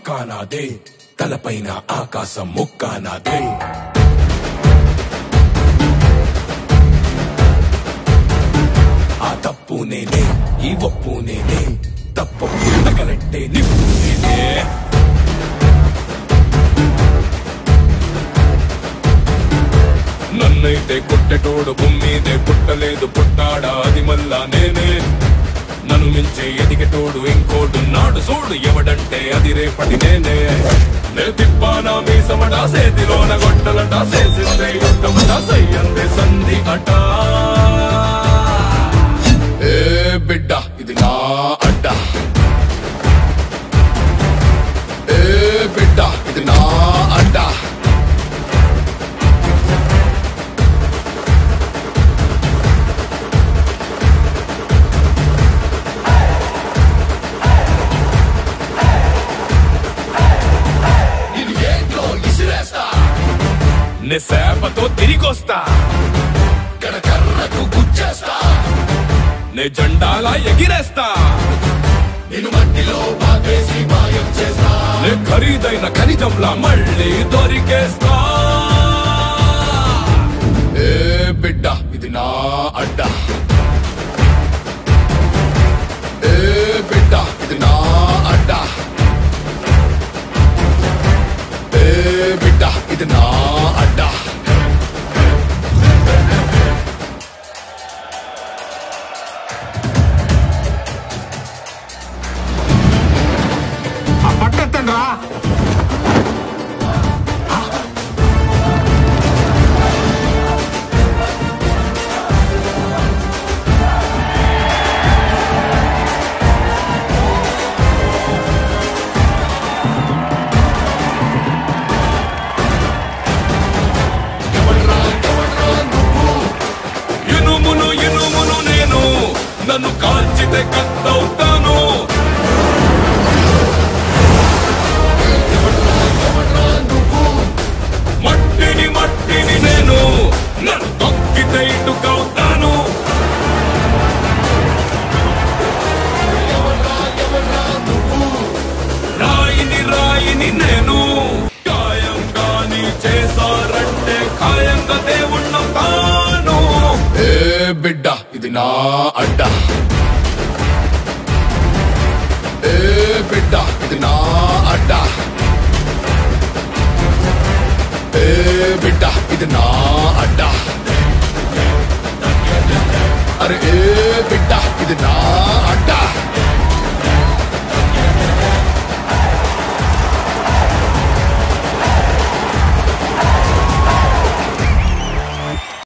చొక్కానాదే తలపైన ఆకాశం ముక్కానాదే ఆ తప్పు నేనే ఈ ఒప్పు నేనే తప్పు తగలట్టే నిప్పు నేనే నన్నైతే కొట్టెటోడు భూమిదే పుట్టలేదు పుట్టాడా అది మళ్ళా నేనే నన్ను మించే ఎదిగేటోడు ఇంకోడున్నాడు చూడు ఎవడంటే అది రేపటి నేనే నే తిప్పానా మీ సమడా సేతిలోన గొట్టలట చేసిందే యుద్ధమట సయ్యందే సంధి అట ఏ బిడ్డ ఇది నా అడ్డ ఏ బిడ్డ ఇది నా అడ్డ నేను ఏంట్లో ఇసిరేస్తా నే సేపతో తిరిగొస్తా కర్రకు గుచ్చేస్తా నే జెండాలా ఎగిరేస్తా నేను మట్టిలో బాగేసి మాయం చేస్తా నే ఖరీదైన ఖనిజంలా మళ్ళీ దొరికేస్తా ఏ బిడ్డ ఇది నా అడ్డ ఏ బిడ్డ ఇది నా అడ్డ ఏ బిడ్డ ఇది నా అడ్డ ఆ పట్టెత్తండి రా ఇనుమును ఇనుమును నేను నన్ను కాల్చితే కత్తవుతాను మట్టిని మట్టిని నేను నన్ను తొక్కితే ఇటుకవుతాను రాయిని రాయిని నేను ఖాయంగా నీ చేశారంటే ఖాయంగా దేవుణ్ణవుతాను ఏ బిడ్డ ఇది నా అడ్డ